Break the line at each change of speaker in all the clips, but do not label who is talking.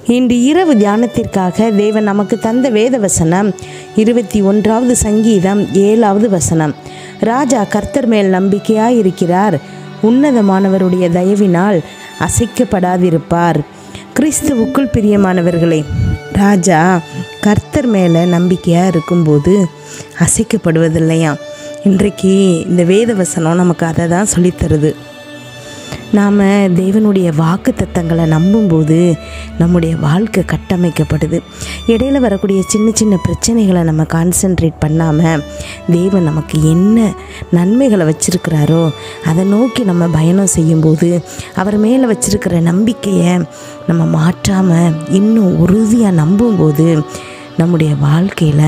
இன்று இரவு தியானத்திற்காக தேவன் நமக்கு தந்த வேத வசனம் இருபத்தி ஒன்றாவது சங்கீதம் ஏழாவது வசனம் ராஜா கர்த்தர் மேல் நம்பிக்கையாய் இருக்கிறார் உன்னதமானவருடைய தயவினால் அசைக்கப்படாதிருப்பார் கிறிஸ்துவுக்குள் பிரியமானவர்களே ராஜா கர்த்தர் மேலே நம்பிக்கையாக இருக்கும்போது அசைக்கப்படுவதில்லையாம் இன்றைக்கு இந்த வேத வசனம் நமக்கு அதை தான் சொல்லித்தருது நாம் தேவனுடைய வாக்கு தத்தங்களை நம்பும்போது நம்முடைய வாழ்க்கை கட்டமைக்கப்படுது இடையில வரக்கூடிய சின்ன சின்ன பிரச்சனைகளை நம்ம கான்சென்ட்ரேட் பண்ணாமல் தேவன் நமக்கு என்ன நன்மைகளை வச்சிருக்கிறாரோ அதை நோக்கி நம்ம பயணம் செய்யும்போது அவர் மேலே வச்சிருக்கிற நம்பிக்கையை நம்ம மாற்றாமல் இன்னும் உறுதியாக நம்பும்போது நம்முடைய வாழ்க்கையில்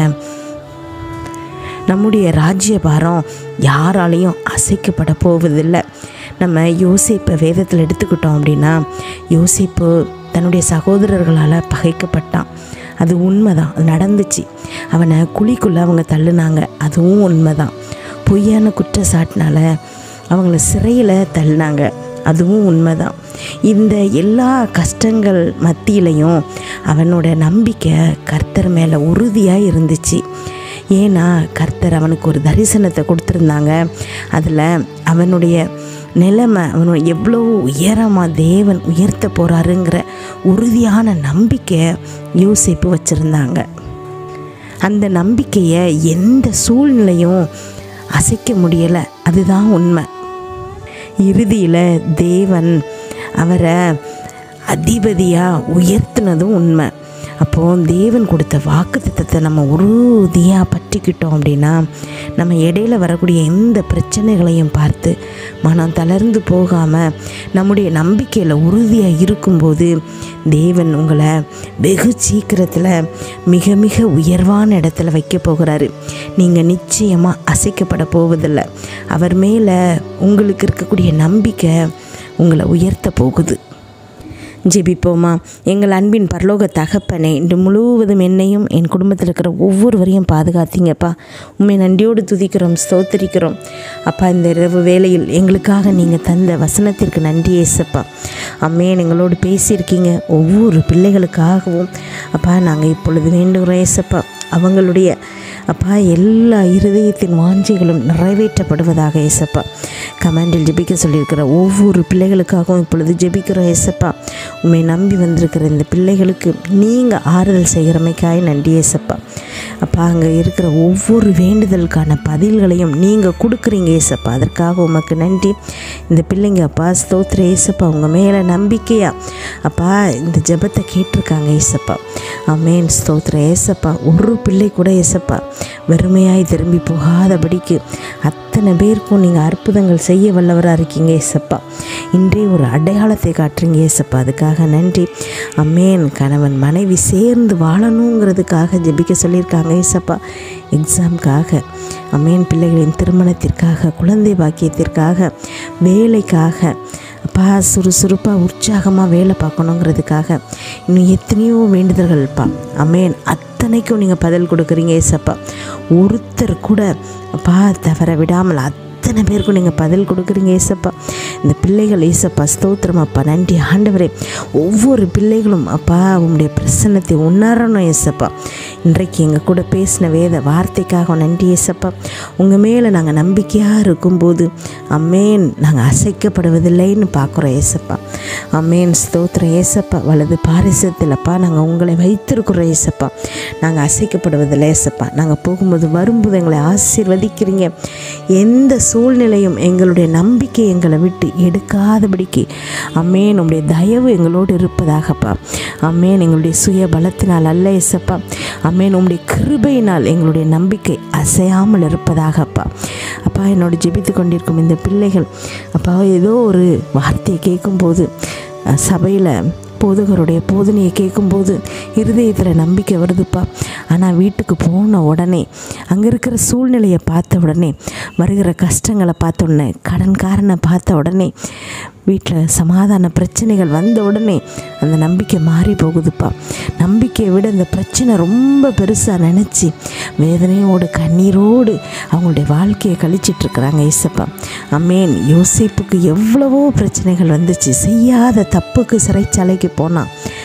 நம்முடைய ராஜ்யபாரம் யாராலையும் அசைக்கப்பட போவதில்லை நம்ம யோசிப்பை வேதத்தில் எடுத்துக்கிட்டோம் அப்படின்னா யோசிப்பு தன்னுடைய சகோதரர்களால் பகைக்கப்பட்டான் அது உண்மைதான் அது நடந்துச்சு அவனை குழிக்குள்ளே அவங்க தள்ளுனாங்க அதுவும் உண்மைதான் பொய்யான குற்றச்சாட்டினால அவங்கள சிறையில் தள்ளினாங்க அதுவும் உண்மைதான் இந்த எல்லா கஷ்டங்கள் மத்தியிலையும் அவனோட நம்பிக்கை கர்த்தர் மேலே உறுதியாக இருந்துச்சு ஏன்னா கர்த்தர் அவனுக்கு ஒரு தரிசனத்தை கொடுத்துருந்தாங்க அதில் அவனுடைய நிலைமை அவனோட எவ்வளோ உயரமாக தேவன் உயர்த்த போகிறாருங்கிற உறுதியான நம்பிக்கை யோசிப்பு வச்சுருந்தாங்க அந்த நம்பிக்கையை எந்த சூழ்நிலையும் அசைக்க முடியலை அதுதான் உண்மை இறுதியில் தேவன் அவரை அதிபதியாக உயர்த்தினதும் உண்மை அப்போது தேவன் கொடுத்த வாக்குத்தத்தத்தை நம்ம உறுதியாக பற்றிக்கிட்டோம் அப்படின்னா நம்ம இடையில வரக்கூடிய எந்த பிரச்சனைகளையும் பார்த்து மனம் தளர்ந்து போகாமல் நம்முடைய நம்பிக்கையில் உறுதியாக இருக்கும்போது தேவன் உங்களை வெகு சீக்கிரத்தில் மிக மிக உயர்வான இடத்துல வைக்க போகிறாரு நீங்கள் நிச்சயமாக அசைக்கப்பட போவதில்லை அவர் மேலே உங்களுக்கு இருக்கக்கூடிய நம்பிக்கை உங்களை உயர்த்த போகுது ஜெபிப்போமா எங்கள் அன்பின் பரலோக தகப்பனே இன்று முழுவதும் என்னையும் என் குடும்பத்தில் இருக்கிற ஒவ்வொருவரையும் பாதுகாத்தீங்கப்பா உண்மை நன்றியோடு துதிக்கிறோம் ஸ்தோத்திரிக்கிறோம் அப்பா இந்த இரவு வேளையில் எங்களுக்காக நீங்கள் தந்த வசனத்திற்கு நன்றி ஏசப்பா அம்மையன் எங்களோடு பேசியிருக்கீங்க ஒவ்வொரு பிள்ளைகளுக்காகவும் அப்பா நாங்கள் இப்பொழுது வேண்டுகிறோம் ஏசப்பா அவங்களுடைய அப்பா எல்லா இருதயத்தின் வாஞ்சைகளும் நிறைவேற்றப்படுவதாக ஏசப்பா கமாண்டில் ஜெபிக்க சொல்லியிருக்கிற ஒவ்வொரு பிள்ளைகளுக்காகவும் இப்பொழுது ஜெபிக்கிறோம் ஏசப்பா உண்மை நம்பி வந்திருக்கிற இந்த பிள்ளைகளுக்கு நீங்கள் ஆறுதல் செய்கிறமைக்காய் நன்றி ஏசப்பா அப்பா அங்கே இருக்கிற ஒவ்வொரு வேண்டுதலுக்கான பதில்களையும் நீங்கள் கொடுக்குறீங்க ஏசப்பா அதற்காக உமக்கு நன்றி இந்த பிள்ளைங்க அப்பா ஸ்தோத்திர ஏசப்பா உங்கள் மேலே நம்பிக்கையா அப்பா இந்த ஜெபத்தை கேட்டிருக்காங்க ஏசப்பா அமேன் ஸ்தோத்திர ஏசப்பா ஒரு பிள்ளை கூட ஏசப்பா வெறுமையாய் திரும்பி போகாதபடிக்கு அத்தனை பேருக்கும் நீங்கள் அற்புதங்கள் செய்ய வல்லவராக இருக்கீங்க ஏசப்பா இன்றே ஒரு அடையாளத்தை காட்டுறீங்க ஏசப்பா அதுக்காக நன்றி அம்மேன் கணவன் மனைவி சேர்ந்து வாழணுங்கிறதுக்காக ஜெபிக்க சொல்லியிருக்காங்க ஏசப்பா எக்ஸாம்க்காக அம்மேன் பிள்ளைகளின் திருமணத்திற்காக குழந்தை பாக்கியத்திற்காக வேலைக்காக அப்பா சுறுசுறுப்பாக உற்சாகமாக வேலை பார்க்கணுங்கிறதுக்காக இன்னும் எத்தனையோ வேண்டுதல்கள்ப்பா அமேன் அத்தனைக்கும் நீங்கள் பதில் கொடுக்குறீங்க ஏசப்பா ஒருத்தர் கூட அப்பா தவற விடாமல் அத்தனை பேருக்கும் நீங்கள் பதில் கொடுக்குறீங்க ஏசப்பா இந்த பிள்ளைகள் ஏசப்பா ஸ்தோத்திரம் அப்பா நன்றி ஆண்டவரே ஒவ்வொரு பிள்ளைகளும் அப்பா உங்களுடைய பிரசன்னத்தை உணரணும் ஏசப்பா இன்றைக்கு எங்கள் கூட பேசின வேத வார்த்தைக்காக நன்றி ஏசப்பா உங்கள் மேலே நாங்கள் நம்பிக்கையாக இருக்கும்போது அம்மேன் நாங்கள் அசைக்கப்படுவதில்லைன்னு பார்க்குறோம் ஏசப்பா அம்மேன் ஸ்தோத்திரம் ஏசப்பா வலது பாரிசத்திலப்பா நாங்கள் உங்களை வைத்திருக்கிறோம் ஏசப்பா நாங்கள் அசைக்கப்படுவதில்லை ஏசப்பா நாங்கள் போகும்போது வரும்போது எங்களை ஆசீர்வதிக்கிறீங்க எந்த சூழ்நிலையும் எங்களுடைய நம்பிக்கை எங்களை விட்டு எடுக்காதபடிக்கு அம்மேன் உங்களுடைய தயவு எங்களோடு இருப்பதாகப்பா அம்மேன் எங்களுடைய சுய பலத்தினால் அல்ல ஏசப்பா அம்மேன் உங்களுடைய கிருபையினால் எங்களுடைய நம்பிக்கை அசையாமல் இருப்பதாகப்பா அப்பா என்னோட ஜெபித்து கொண்டிருக்கும் இந்த பிள்ளைகள் அப்பா ஏதோ ஒரு வார்த்தையை கேட்கும்போது சபையில் போதகருடைய போதனையை கேட்கும்போது இருதயத்தில் நம்பிக்கை வருதுப்பா ஆனால் வீட்டுக்கு போன உடனே அங்கே இருக்கிற சூழ்நிலையை பார்த்த உடனே வருகிற கஷ்டங்களை பார்த்த உடனே கடன்காரனை பார்த்த உடனே வீட்டில் சமாதான பிரச்சனைகள் வந்த உடனே அந்த நம்பிக்கை மாறி போகுதுப்பா நம்பிக்கையை விட இந்த பிரச்சனை ரொம்ப பெருசாக நினச்சி வேதனையோடு கண்ணீரோடு அவங்களுடைய வாழ்க்கையை கழிச்சிட்டு இருக்கிறாங்க ஏசப்பா அம்மேன் யோசிப்புக்கு எவ்வளவோ பிரச்சனைகள் வந்துச்சு செய்யாத தப்புக்கு சிறைச்சாலைக்கு போனான்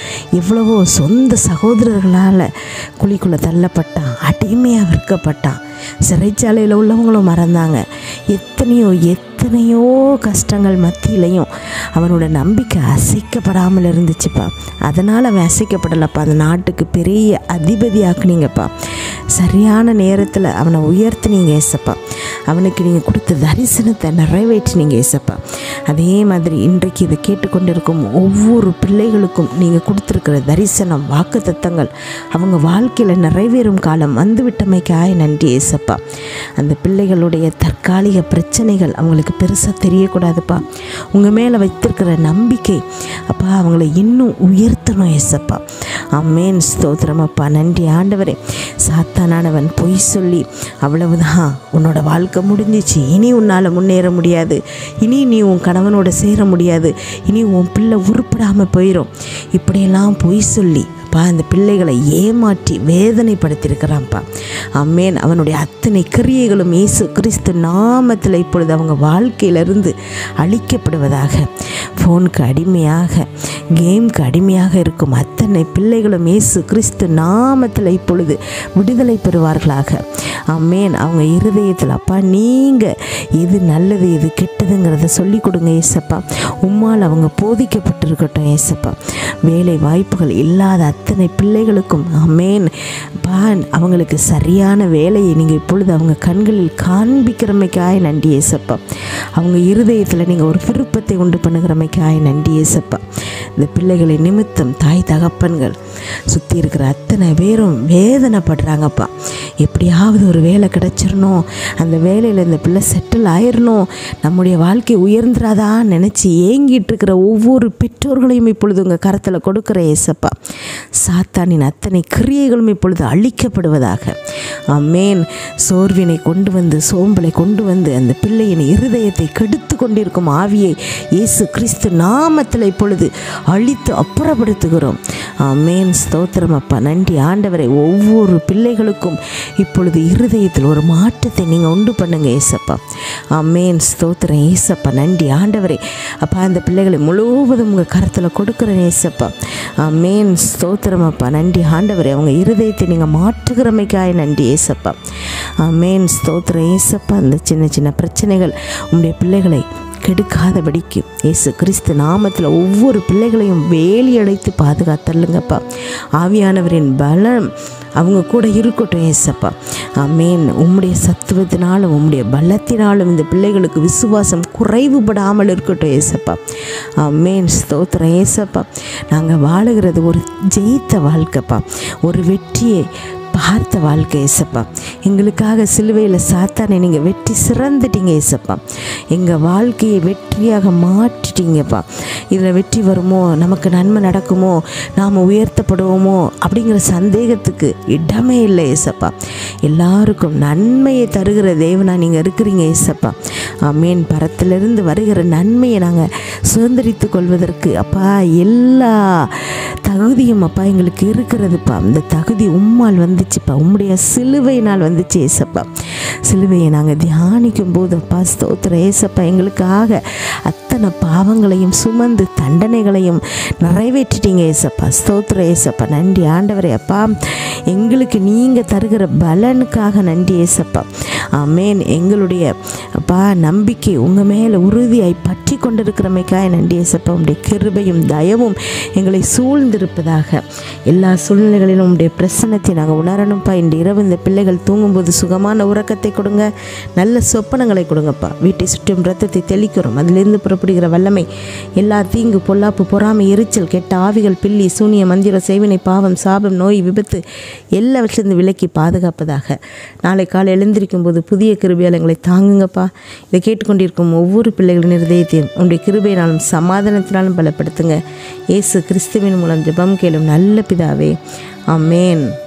எவ்வளவோ சொந்த சகோதரர்களால் குழிக்குள்ளே தள்ளப்பட்டான் அடிமையாக விற்கப்பட்டான் சிறைச்சாலையில் உள்ளவங்களும் மறந்தாங்க எத்தனையோ எத்தனையோ கஷ்டங்கள் மத்தியிலையும் அவனோட நம்பிக்கை அசைக்கப்படாமல் இருந்துச்சுப்பா அதனால் அவன் அசைக்கப்படலப்பா அந்த நாட்டுக்கு பெரிய அதிபதி ஆக்குனீங்கப்பா சரியான நேரத்தில் அவனை உயர்த்தினீங்க ஏசப்பா அவனுக்கு நீங்கள் கொடுத்த தரிசனத்தை நிறைவேற்றினீங்க ஏசப்பா அதே மாதிரி இன்றைக்கு இதை கேட்டுக்கொண்டிருக்கும் ஒவ்வொரு பிள்ளைகளுக்கும் நீங்கள் கொடுத்துருக்கிற தரிசனம் வாக்கு தத்தங்கள் அவங்க வாழ்க்கையில் நிறைவேறும் காலம் வந்துவிட்டமைக்காய் நன்றி ஏசப்பா அந்த பிள்ளைகளுடைய தற்காலிக பிரச்சனைகள் அவங்களுக்கு பெருசாக தெரியக்கூடாதுப்பா உங்கள் மேலே வைத்திருக்கிற நம்பிக்கை அப்பா அவங்கள இன்னும் உயர்த்தணும் ஏசப்பா அம்மேன் ஸ்தோத்திரம் அப்பா நன்றி ஆண்டவரே சாத்தானானவன் பொய் சொல்லி அவ்வளவுதான் உன்னோட வாழ்க்கை முடிஞ்சிச்சு இனி உன்னால் முன்னேற முடியாது இனி நீ உன் கணவனோட சேர முடியாது இனி உன் பிள்ளை உருப்படாமல் போயிடும் இப்படியெல்லாம் பொய் சொல்லி அப்பா அந்த பிள்ளைகளை ஏமாற்றி வேதனைப்படுத்தியிருக்கிறான்ப்பா அம்மேன் அவனுடைய அத்தனை கிரியைகளும் இயேசு கிறிஸ்து நாமத்தில் இப்பொழுது அவங்க வாழ்க்கையிலிருந்து அழிக்கப்படுவதாக ஃபோனுக்கு அடிமையாக கேம்க்கு அடிமையாக இருக்கும் அத்தனை பிள்ளைகளும் இயேசு கிறிஸ்து நாமத்தில் இப்பொழுது விடுதலை பெறுவார்களாக அம்மேன் அவங்க இருதயத்தில் அப்பா நீங்கள் எது நல்லது எது கெட்டதுங்கிறத சொல்லி கொடுங்க ஏசப்பா உம்மால் அவங்க போதிக்கப்பட்டிருக்கட்டும் ஏசப்பா வேலை வாய்ப்புகள் இல்லாத அத்தனை பிள்ளைகளுக்கும் அமேன் பான் அவங்களுக்கு சரியான வேலையை நீங்கள் இப்பொழுது அவங்க கண்களில் காண்பிக்கிறமைக்காய் நன்றி ஏசப்பா அவங்க இருதயத்தில் நீங்கள் ஒரு விருப்பத்தை உண்டு பண்ணுகிறமைக்காய் நன்றி ஏசப்பா இந்த பிள்ளைகளை நிமித்தம் தாய் தகப்பன்கள் சுற்றி இருக்கிற அத்தனை பேரும் வேதனைப்படுறாங்கப்பா எப்படியாவது ஒரு வேலை கிடச்சிடணும் அந்த வேலையில் இந்த பிள்ளை செட்டில் ஆயிடணும் நம்முடைய வாழ்க்கை உயர்ந்துராதான்னு நினச்சி ஏங்கிட்டு இருக்கிற ஒவ்வொரு பெற்றோர்களையும் இப்பொழுது உங்கள் கரத்தில் கொடுக்குற ஏசப்பா சாத்தானின் அத்தனை கிரியைகளும் இப்பொழுது அழிக்கப்படுவதாக அம்மேன் சோர்வினை கொண்டு வந்து சோம்பலை கொண்டு வந்து அந்த பிள்ளையின் இருதயத்தை கெடுத்து கொண்டிருக்கும் ஆவியை இயேசு கிறிஸ்து நாமத்தில் இப்பொழுது அழித்து அப்புறப்படுத்துகிறோம் அம்மேன் ஸ்தோத்திரம் அப்பா நன்றி ஆண்டவரை ஒவ்வொரு பிள்ளைகளுக்கும் இப்பொழுது இருதயத்தில் ஒரு மாற்றத்தை நீங்கள் உண்டு பண்ணுங்க ஏசப்பா அம்மேன் ஸ்தோத்திரம் ஏசப்பா நன்றி ஆண்டவரே அப்பா அந்த பிள்ளைகளை முழுவதும் உங்கள் கரத்தில் கொடுக்குறேன் ஏசப்பா அம்மேன் ஸ்தோத்திரம் அப்பா நன்றி ஆண்டவரே அவங்க இருதயத்தை நீங்கள் மாற்றுகிறமைக்காய் நன்றி ஏசப்பா அம்மேன் ஸ்தோத்திரம் ஏசப்பா அந்த சின்ன சின்ன பிரச்சனைகள் உங்களுடைய பிள்ளைகளை கெடுக்காதபடிக்கு இயேசு கிறிஸ்து நாமத்தில் ஒவ்வொரு பிள்ளைகளையும் வேலி அடைத்து பாதுகாத்தல்லுங்கப்பா ஆவியானவரின் பலம் அவங்க கூட இருக்கட்டும் ஏசப்பா அமேன் உம்முடைய சத்துவத்தினாலும் உம்முடைய பலத்தினாலும் இந்த பிள்ளைகளுக்கு விசுவாசம் குறைவுபடாமல் இருக்கட்டும் ஏசப்பா அமேன் ஸ்தோத்திரம் ஏசப்பா நாங்கள் வாழுகிறது ஒரு ஜெயித்த வாழ்க்கைப்பா ஒரு வெற்றியை பார்த்த வாழ்க்கை ஏசப்பா எங்களுக்காக சிலுவையில் சாத்தானை நீங்கள் வெற்றி சிறந்துட்டீங்க ஏசப்பா எங்கள் வாழ்க்கையை வெற்றியாக மாற்றிட்டீங்கப்பா இதில் வெற்றி வருமோ நமக்கு நன்மை நடக்குமோ நாம் உயர்த்தப்படுவோமோ அப்படிங்கிற சந்தேகத்துக்கு இடமே இல்லை ஏசப்பா எல்லாருக்கும் நன்மையை தருகிற தேவனா நீங்கள் இருக்கிறீங்க ஏசப்பா மீன் பரத்திலிருந்து வருகிற நன்மையை நாங்கள் சுதந்திரித்து கொள்வதற்கு அப்பா எல்லா தகுதியும் அப்பா எங்களுக்கு இருக்கிறதுப்பா அந்த தகுதி உம்மால் வந்துச்சுப்பா உம்முடைய சிலுவையினால் வந்துச்சு ஏசப்பா சிலுவையை நாங்கள் தியானிக்கும் போது அப்பா ஸ்தோத்திர ஏசப்பா எங்களுக்காக அத்தனை பாவங்களையும் சுமந்து தண்டனைகளையும் நிறைவேற்றிட்டீங்க ஏசப்பா ஸ்தோத்திர ஏசப்பா நன்றி ஆண்டவரே அப்பா எங்களுக்கு நீங்கள் தருகிற பலனுக்காக நன்றி ஏசப்பா ஆமேன் எங்களுடைய அப்பா நம்பிக்கை உங்கள் மேலே உறுதியாய் பற்றி கொண்டிருக்கிறமைக்காக நன்றி ஏசப்பா உங்களுடைய கிருபையும் தயவும் எங்களை சூழ்ந்திருப்பதாக எல்லா சூழ்நிலைகளிலும் உங்களுடைய பிரசன்னத்தை நாங்கள் உணரணும்ப்பா இந்த இரவு இந்த பிள்ளைகள் தூங்கும்போது சுகமான உறக்கத்தை கொடுங்க நல்ல சொப்பனங்களை கொடுங்கப்பா வீட்டை சுற்றும் ரத்தத்தை தெளிக்கிறோம் அதிலிருந்து புறப்படுகிற வல்லமை எல்லா தீங்கு பொல்லாப்பு பொறாமை எரிச்சல் கெட்ட ஆவிகள் பில்லி சூனிய மந்திர சேவினை பாவம் சாபம் நோய் விபத்து எல்லாவற்றிலிருந்து விலக்கி பாதுகாப்பதாக நாளை காலை எழுந்திருக்கும் போது புதிய கிருபையால் எங்களை தாங்குங்கப்பா இதை கேட்டுக்கொண்டிருக்கும் ஒவ்வொரு பிள்ளைகளின் இருதயத்தையும் உங்களுடைய கிருபையினாலும் சமாதானத்தினாலும் பலப்படுத்துங்க இயேசு கிறிஸ்துவின் மூலம் ஜெபம் கேளும் நல்ல பிதாவே ஆமேன்